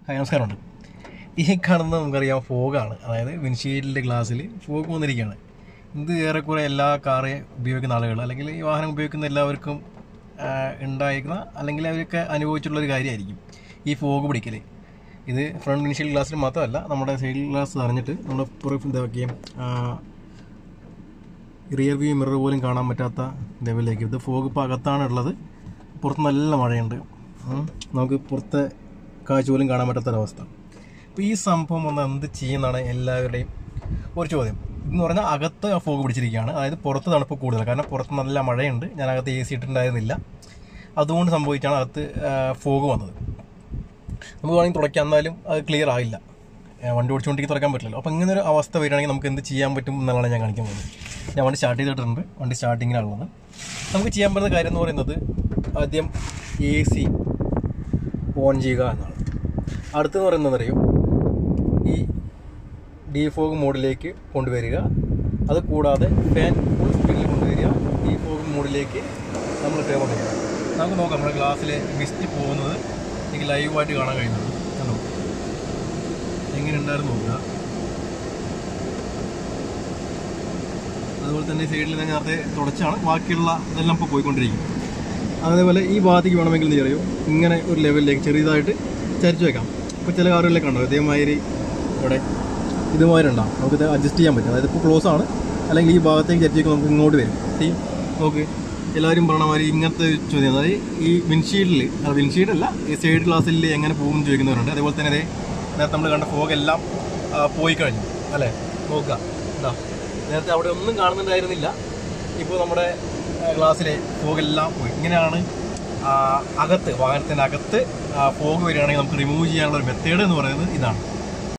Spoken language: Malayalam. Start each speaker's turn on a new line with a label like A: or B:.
A: ഹായ് നമസ്കാരമുണ്ട് ഈ കാണുന്നത് നമുക്കറിയാം ഫോഗാണ് അതായത് വിൻഷീൽഡിൻ്റെ ഗ്ലാസ്സിൽ ഫോഗ് വന്നിരിക്കുകയാണ് ഇത് ഏറെക്കുറെ എല്ലാ കാറ് ഉപയോഗിക്കുന്ന ആളുകൾ അല്ലെങ്കിൽ ഈ വാഹനം ഉപയോഗിക്കുന്ന എല്ലാവർക്കും ആ, ഉണ്ടായിരിക്കുന്ന അല്ലെങ്കിൽ അവരൊക്കെ അനുഭവിച്ചിട്ടുള്ള ഒരു കാര്യമായിരിക്കും ഈ ഫോഗ് പിടിക്കൽ ഇത് ഫ്രണ്ട് വിൻഷീൽഡ് ഗ്ലാസ്സിൽ മാത്രമല്ല നമ്മുടെ സൈഡ് ഗ്ലാസ് അറിഞ്ഞിട്ട് നമ്മുടെ പുറത്ത് എന്താ വയ്ക്കുകയും റിയർ വ്യൂ മിറർ പോലും കാണാൻ പറ്റാത്ത ലെവലിലേക്ക് ഇത് ഫോഗ് ഇപ്പോൾ അകത്താണ് ഉള്ളത് പുറത്ത് നല്ല മഴയുണ്ട് ഉം. നമുക്ക് പുറത്തെ കാഴ്ച പോലും കാണാൻ പറ്റാത്തൊരവസ്ഥ അപ്പോൾ ഈ സംഭവം വന്ന് എന്ത് ചെയ്യുന്നതാണ് എല്ലാവരുടെയും ഒരു ചോദ്യം എന്ന് പറഞ്ഞാൽ അകത്ത് ഫോഗ് പിടിച്ചിരിക്കുകയാണ് അതായത് പുറത്ത് തണുപ്പ് കൂടുതൽ കാരണം പുറത്ത് നല്ല മഴയുണ്ട് ഞാൻ അകത്ത് എ സി ഇട്ടിട്ടുണ്ടായിരുന്നില്ല അതുകൊണ്ട് സംഭവിച്ചാണ് അകത്ത് ഫോഗ് വന്നത് നമുക്ക് വേണമെങ്കിൽ തുടയ്ക്കാം എന്നാലും അത് ക്ലിയർ ആയില്ല ഏ, വണ്ടി ഓടിച്ചുകൊണ്ടിരിക്കും തുറക്കാൻ പറ്റില്ലല്ലോ അപ്പോൾ ഇങ്ങനെ ഒരു അവസ്ഥ വരികയാണെങ്കിൽ നമുക്ക് എന്ത് ചെയ്യാൻ പറ്റും എന്നുള്ളതാണ് ഞാൻ കാണിക്കാൻ പോകുന്നത് ഞാൻ വണ്ടി സ്റ്റാർട്ട് ചെയ്തിട്ടുണ്ട് വണ്ടി സ്റ്റാർട്ടിങ്ങിലാണുള്ളത് നമുക്ക് ചെയ്യാൻ പറ്റുന്ന കാര്യം എന്ന് പറയുന്നത് ആദ്യം എ സി ഓൺ ചെയ്യുക എന്നാണ് അടുത്തെന്ന് പറയുന്നത് അറിയോ ഈ ഡിഫോഗ് മോഡിലേക്ക് കൊണ്ടുവരിക അത് കൂടാതെ ഫാൻ ഫുൾ സ്പീഡിൽ കൊണ്ടുവരിക ഡിഫോഗ് മോഡിലേക്ക് നമ്മൾ ഫാൻ കൊണ്ടുവരിക നമുക്ക് നോക്കാം നമ്മുടെ ഗ്ലാസ്സിൽ മിസ്റ്റ് പോകുന്നത് എനിക്ക് ലൈവായിട്ട് കാണാൻ കഴിയുന്നത് കണ്ടോ എങ്ങനെ ഉണ്ടായിരുന്നു നോക്കുക അതുപോലെ തന്നെ സൈഡിൽ ഞാൻ നേരത്തെ തുടച്ചാണ് ബാക്കിയുള്ള ഇതെല്ലാം ഇപ്പോൾ പോയിക്കൊണ്ടിരിക്കും അതേപോലെ ഈ ഭാഗത്തേക്ക് വേണമെങ്കിൽ എന്ത് ചെയ്യോ ഇങ്ങനെ ഒരു ലെവലിലേക്ക് ചെറിയതായിട്ട് ചരിച്ചു വെക്കാം ഇപ്പോൾ ചില കാറുകളിലേക്ക് ഉണ്ടോ ഇതേമാതിരി ഇവിടെ ഇതുമാതിരി ഉണ്ടാവും നമുക്കിത് അഡ്ജസ്റ്റ് ചെയ്യാൻ പറ്റും അതായത് ഇപ്പോൾ ക്ലോസ് ആണ് അല്ലെങ്കിൽ ഈ ഭാഗത്തേക്ക് ചരിച്ച് വെക്കുമ്പോൾ നമുക്ക് ഇങ്ങോട്ട് വരും ഈ നോക്ക് എല്ലാവരും പറഞ്ഞ മാതിരി ഇങ്ങനത്തെ ഒരു ചോദ്യം അതായത് ഈ വിൻഷീൽഡിൽ വിൻഷീൽഡല്ല ഈ സൈഡ് ഗ്ലാസ്സിൽ എങ്ങനെ പോകും എന്ന് ചോദിക്കുന്നവരുണ്ട് അതേപോലെ തന്നെ ദേ നേരത്തെ നമ്മൾ കണ്ട ഫോഗ് എല്ലാം ആ, പോയി കഴിഞ്ഞു അല്ലേ നോക്കുക ഇതാ നേരത്തെ അവിടെ ഒന്നും കാണുന്നുണ്ടായിരുന്നില്ല ഇപ്പോൾ നമ്മുടെ ഗ്ലാസ്സിലെ ഫോഗെല്ലാം പോയി ഇങ്ങനെയാണ് ആ, അകത്ത് വാഹനത്തിൻ്റെ അകത്ത് ഫോഗ് വരികയാണെങ്കിൽ നമുക്ക് റിമൂവ് ചെയ്യാനുള്ള ഒരു മെത്തേഡ് എന്ന് പറയുന്നത് ഇതാണ്